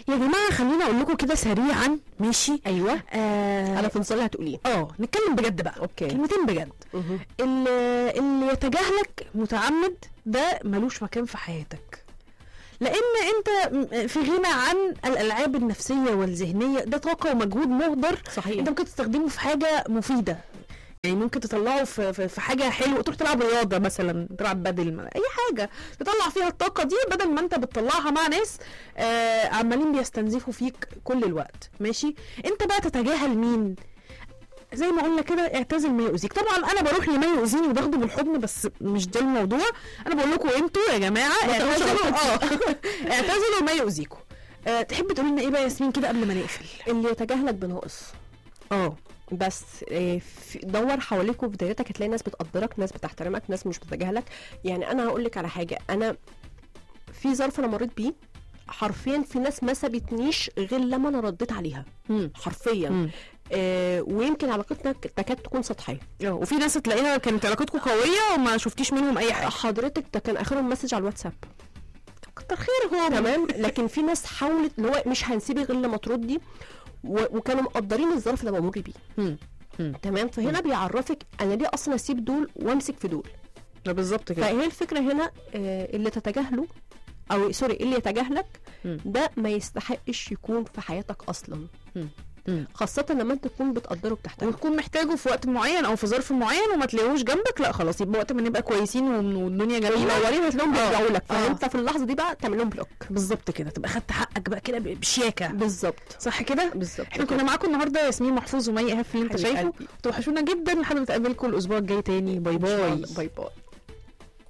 يا جماعه خليني اقول لكم كده سريعا ماشي ايوه آه انا في نص اللي هتقوليه اه نتكلم بجد بقى أوكي. كلمتين بجد مهم. اللي, اللي يتجاهلك متعمد ده ملوش مكان في حياتك لان انت م- في غنى عن الالعاب النفسيه والذهنيه ده طاقه ومجهود مهدر صحيح انت ممكن تستخدمه في حاجه مفيده يعني ممكن تطلعه في, في, في حاجه حلوه تروح تلعب رياضه مثلا تلعب بدل اي حاجه تطلع فيها الطاقه دي بدل ما انت بتطلعها مع ناس آه عمالين بيستنزفوا فيك كل الوقت ماشي انت بقى تتجاهل مين زي ما قلنا كده اعتزل ما يؤذيك طبعا انا بروح لما يؤذيني وباخده بالحضن بس مش ده الموضوع انا بقول لكم انتوا يا جماعه ما تاخدوش اعتزلوا اه غلطتي. اعتزلوا ما يؤذيكم أه تحب تقول لنا ايه بقى يا ياسمين كده قبل ما نقفل اللي يتجاهلك بناقص اه بس آه، في- دور حواليك وفي دايرتك هتلاقي ناس بتقدرك ناس بتحترمك ناس مش بتتجاهلك يعني انا هقول لك على حاجه انا في ظرف انا مريت بيه حرفيا في ناس ما سابتنيش غير لما انا رديت عليها مم. حرفيا مم. آه ويمكن علاقتنا ك- تكاد تكون سطحيه اه وفي ناس تلاقيها كانت علاقتكم قويه وما شفتيش منهم اي حاجه حضرتك ده كان اخرهم مسج على الواتساب كتر خيرهم تمام لكن في ناس حاولت اللي هو مش هنسيبك غير لما تردي و- وكانوا مقدرين الظرف اللي بمر بيه مم. مم. تمام فهنا بيعرفك انا ليه اصلا اسيب دول وامسك في دول ده بالظبط كده فهي الفكره هنا آه، اللي تتجاهله او سوري اللي يتجاهلك مم. ده ما يستحقش يكون في حياتك اصلا مم. مم. خاصة لما انت تكون بتقدره وبتحترمه وتكون محتاجه في وقت معين او في ظرف معين وما تلاقيهوش جنبك لا خلاص يبقى وقت ما نبقى كويسين وم- والدنيا جميله منورين هتلاقيهم آه. بيرجعوا لك آه. فانت في اللحظة دي بقى تعمل لهم بلوك بالظبط كده تبقى خدت حقك بقى كده ب- بشياكه بالظبط صح كده بالظبط احنا كنا معاكم النهارده ياسمين محفوظ ومي ايهاب في اللي انت حبيب شايفه قلبي. توحشونا جدا لحد ما نتقابلكم الاسبوع الجاي تاني باي إن شاء باي الله. باي باي